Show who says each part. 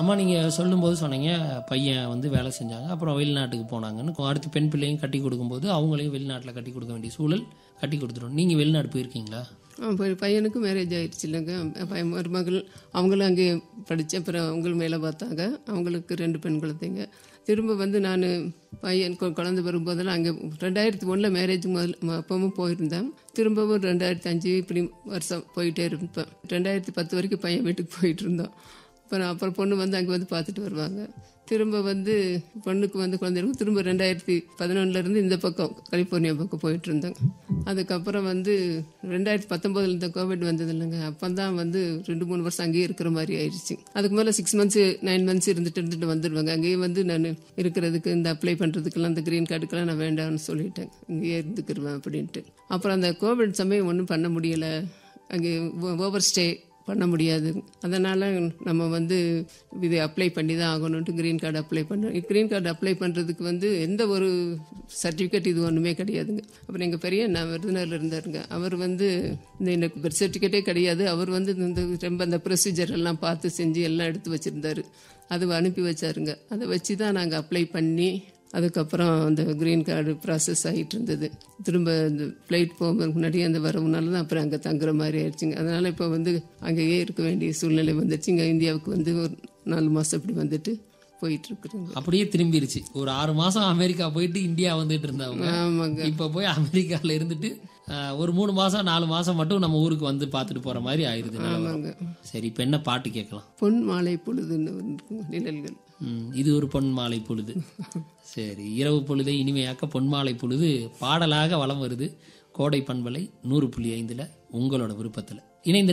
Speaker 1: அம்மா நீங்கள் சொல்லும்போது சொன்னீங்க பையன் வந்து வேலை செஞ்சாங்க அப்புறம் வெளிநாட்டுக்கு போனாங்கன்னு அடுத்து பெண் பிள்ளையும் கட்டி கொடுக்கும்போது அவங்களையும் வெளிநாட்டில் கட்டி கொடுக்க வேண்டிய சூழல் கட்டி கொடுத்துரும் நீங்கள் வெளிநாடு போயிருக்கீங்களா
Speaker 2: ஆ, போய் பையனுக்கு மேரேஜ் ஆயிடுச்சு இல்லைங்க பையன் மருமகள் அவங்களும் அங்கே படித்து அப்புறம் அவங்களும் வேலை பார்த்தாங்க அவங்களுக்கு ரெண்டு பெண் குழந்தைங்க திரும்ப வந்து நான் பையன் கு- குழந்தை வரும்போதெல்லாம் அங்கே ரெண்டாயிரத்தி ஒன்றில் மேரேஜ் முதல் ம- அப்பவும் போயிருந்தேன் திரும்பவும் ரெண்டாயிரத்தி அஞ்சு இப்படி வருஷம் போயிட்டே இருப்பேன் ரெண்டாயிரத்தி பத்து வரைக்கும் பையன் வீட்டுக்கு போயிட்டு இருந்தோம் அப்புறம் அப்புறம் பொண்ணு வந்து அங்கே வந்து பார்த்துட்டு வருவாங்க திரும்ப வந்து பொண்ணுக்கு வந்து குழந்தைகளுக்கு திரும்ப ரெண்டாயிரத்தி பதினொன்னுலேருந்து இந்த பக்கம் கலிஃபோர்னியா பக்கம் போயிட்டு இருந்தேங்க அதுக்கப்புறம் வந்து ரெண்டாயிரத்தி பத்தொம்போதில் இந்த கோவிட் வந்தது இல்லைங்க அப்போ தான் வந்து ரெண்டு மூணு வருஷம் அங்கேயே இருக்கிற மாதிரி ஆயிடுச்சு அதுக்கு மேலே சிக்ஸ் மந்த்ஸ் நைன் மந்த்ஸ் இருந்துட்டு இருந்துட்டு வந்துடுவாங்க அங்கேயே வந்து நான் இருக்கிறதுக்கு இந்த அப்ளை பண்ணுறதுக்கெல்லாம் இந்த க்ரீன் கார்டுக்கெல்லாம் நான் வேண்டாம்னு சொல்லிட்டேன் இங்கேயே இருந்துக்கிருவேன் அப்படின்ட்டு அப்புறம் அந்த கோவிட் சமயம் ஒன்றும் பண்ண முடியலை அங்கே ஓவர் ஸ்டே பண்ண முடியாது அதனால் நம்ம வந்து இது அப்ளை பண்ணி தான் ஆகணும்ட்டு க்ரீன் கார்டு அப்ளை பண்ண க்ரீன் கார்டு அப்ளை பண்ணுறதுக்கு வந்து எந்த ஒரு சர்டிஃபிகேட் இது ஒன்றுமே கிடையாதுங்க அப்புறம் எங்கள் பெரிய நான் விருதுநகரில் இருந்தாருங்க அவர் வந்து இந்த எனக்கு பர்த் சர்டிஃபிகேட்டே கிடையாது அவர் வந்து இந்த ரொம்ப அந்த ப்ரொசீஜர் எல்லாம் பார்த்து செஞ்சு எல்லாம் எடுத்து வச்சுருந்தாரு அது அனுப்பி வச்சாருங்க அதை வச்சு தான் நாங்கள் அப்ளை பண்ணி அதுக்கப்புறம் அந்த க்ரீன் கார்டு ப்ராசஸ் ஆகிட்டு இருந்தது திரும்ப இந்த ஃப்ளைட் போகும்போது முன்னாடி அந்த வரவுனால தான் அப்புறம் அங்கே தங்குற மாதிரி ஆயிடுச்சுங்க அதனால் இப்போ வந்து அங்கேயே இருக்க வேண்டிய சூழ்நிலை வந்துச்சு இங்கே இந்தியாவுக்கு வந்து ஒரு நாலு மாதம் இப்படி வந்துட்டு போயிட்டு இருக்கிறோங்க
Speaker 1: அப்படியே திரும்பிருச்சு ஒரு ஆறு மாசம் அமெரிக்கா போயிட்டு இந்தியா வந்துட்டு இருந்தவங்க
Speaker 2: ஆமாங்க
Speaker 1: இப்போ போய் அமெரிக்காவில் இருந்துட்டு ஆஹ், ஒரு மூணு மாசம் நாலு மாசம் மட்டும் நம்ம ஊருக்கு வந்து பார்த்துட்டு போற மாதிரி ஆயிருது நிலவரம்.
Speaker 2: ஆமாங்க
Speaker 1: சரி இப்போ என்ன பாட்டு கேட்கலாம்
Speaker 2: பொன் மாலை பொழுதுன்னு ஒன்று இருக்குங்க நிழல்கள்
Speaker 1: ம், இது ஒரு பொன் மாலை பொழுது சரி இரவு பொழுதை இனிமையாக்க பொன்மாலை பொழுது பாடலாக வலம் வருது கோடை பண்பலை நூறு புள்ளி ஐந்துல உங்களோட விருப்பத்தில் இணைந்த